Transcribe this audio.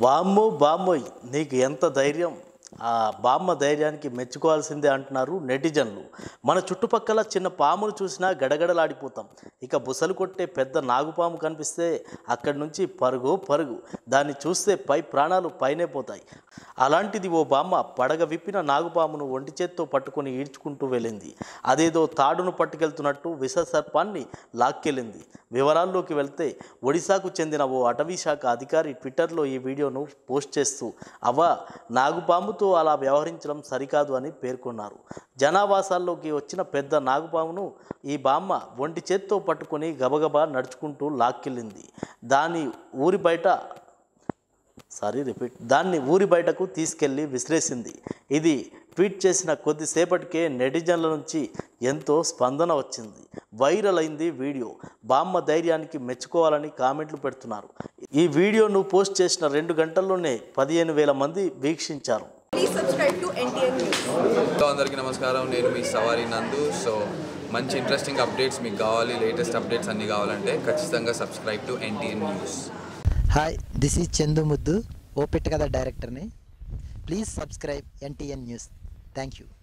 బామ్మో బామ్మోయ్ నీకు ఎంత ధైర్యం ఆ బామ్మ ధైర్యానికి మెచ్చుకోవాల్సిందే అంటున్నారు నెటిజన్లు మన చుట్టుపక్కల చిన్న పామును చూసినా గడగడలాడిపోతాం ఇక బుసలు కొట్టే పెద్ద నాగుపాము కనిపిస్తే అక్కడి నుంచి పరుగు పరుగు దాన్ని చూస్తే పై ప్రాణాలు పైనే పోతాయి అలాంటిది ఓ బామ్మ పడగ విప్పిన నాగుపామును ఒంటి చేత్తో పట్టుకొని ఈడ్చుకుంటూ వెళ్ళింది అదేదో తాడును పట్టుకెళ్తున్నట్టు విషసర్పాన్ని లాక్కెళ్ళింది వివరాల్లోకి వెళ్తే ఒడిశాకు చెందిన ఓ అటవీ శాఖ అధికారి ట్విట్టర్లో ఈ వీడియోను పోస్ట్ చేస్తూ అవ్వ నాగుపాముతో అలా వ్యవహరించడం సరికాదు అని పేర్కొన్నారు జనావాసాల్లోకి వచ్చిన పెద్ద నాగుపామును ఈ బామ్మ ఒంటి చేత్తో పట్టుకొని గబగబా నడుచుకుంటూ లాక్కెళ్ళింది దాని ఊరి బయట సారీ రిపీట్ దాన్ని ఊరి బయటకు తీసుకెళ్లి విసిరేసింది ఇది ట్వీట్ చేసిన కొద్దిసేపటికే నెటిజన్ల నుంచి ఎంతో స్పందన వచ్చింది వైరల్ అయింది వీడియో బామ్మ ధైర్యానికి మెచ్చుకోవాలని కామెంట్లు పెడుతున్నారు ఈ వీడియోను పోస్ట్ చేసిన రెండు గంటల్లోనే పదిహేను వేల మంది వీక్షించారు Please subscribe to NTN News. Hello అందరికీ నమస్కారం నేను మీ సవారి నందు సో మంచి ఇంట్రెస్టింగ్ అప్డేట్స్ మీకు కావాలి లేటెస్ట్ అప్డేట్స్ అన్నీ కావాలంటే ఖచ్చితంగా subscribe to NTN news hi this is Chandu Muddu ఓపెట్ కథ డైరెక్టర్ని please subscribe NTN news thank you